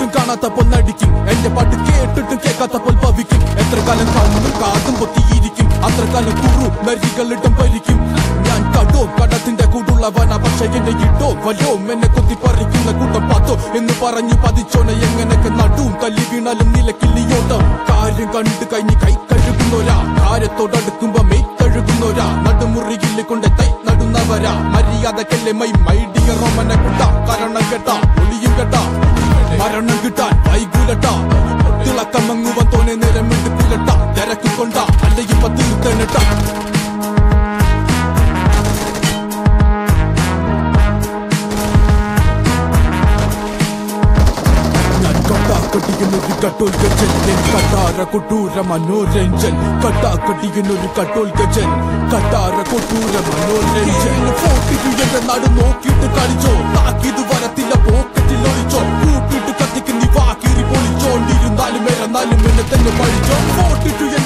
കണ്ടിട്ടും കാണാത്തപ്പോൾ നടിക്കും എന്റെ പാട്ട് കേട്ടിട്ടും കേൾക്കാത്തപ്പോൾ ഭവിക്കും എത്ര കാലം കണ്ണും കാതും പൊത്തിയിരിക്കും അത്ര കാലം കുറു നരികളിട്ടും ഭരിക്കും ഞാൻ കടോ കടത്തിന്റെ കൂടുള്ളവനാ പക്ഷെ എന്നെ ഇട്ടോ വല്ലോ എന്നെ കൊത്തി പറിക്കുന്ന കൂട്ടം പാത്തോ എന്ന് പറഞ്ഞു പതിച്ചോനെ എങ്ങനെയൊക്കെ നടുവും തല്ലി വീണാലും നിലക്കില്ലിയോട്ടം കാര്യം കണ്ടു കഴിഞ്ഞ് കൈ കഴുകുന്നോരാ കാര്യത്തോടടുക്കുമ്പോ മെയ് കഴുകുന്നോരാ നടുമുറിയിൽ കൊണ്ട് തൈ നടുന്നവരാ മര്യാദക്കല്ലേ മൈ മൈഡിയ റോമനെ കുട്ട കാരണം കേട്ട ഒളിയും കേട്ട മരണം കിട്ടാൻ വൈകൂലട്ട തിളക്കമങ്ങുവൻ തോനെ നേരം എടുക്കൂലട്ട തിരക്ക് കൊണ്ട അല്ല ഇപ്പൊ തീർത്തനട്ട ഞാൻ കട്ടാക്കട്ടിക്കുന്നൊരു കട്ടോൽ ഗജൻ എൻ കട്ടാര കൊട്ടൂര മനോരഞ്ജൻ കട്ടാക്കട്ടിക്കുന്നൊരു കട്ടോൽ ഗജൻ കട്ടാര കൊട്ടൂര മനോരഞ്ജൻ ഫോട്ടിക്ക് എന്റെ നാട് നോക്കിയിട്ട് കളിച്ചോ താക്കിത് വരത്തില്ല പോക്കറ്റിൽ ഒളിച്ചോ കൂപ്പിട്ട് കത്തിക്ക് നീ വാക്കിരി പൊളിച്ചോണ്ടിരുന്നാലും എന്നാലും എന്നെ തന്നെ പഴിച്ചോ ഫോട്ടിട്ടു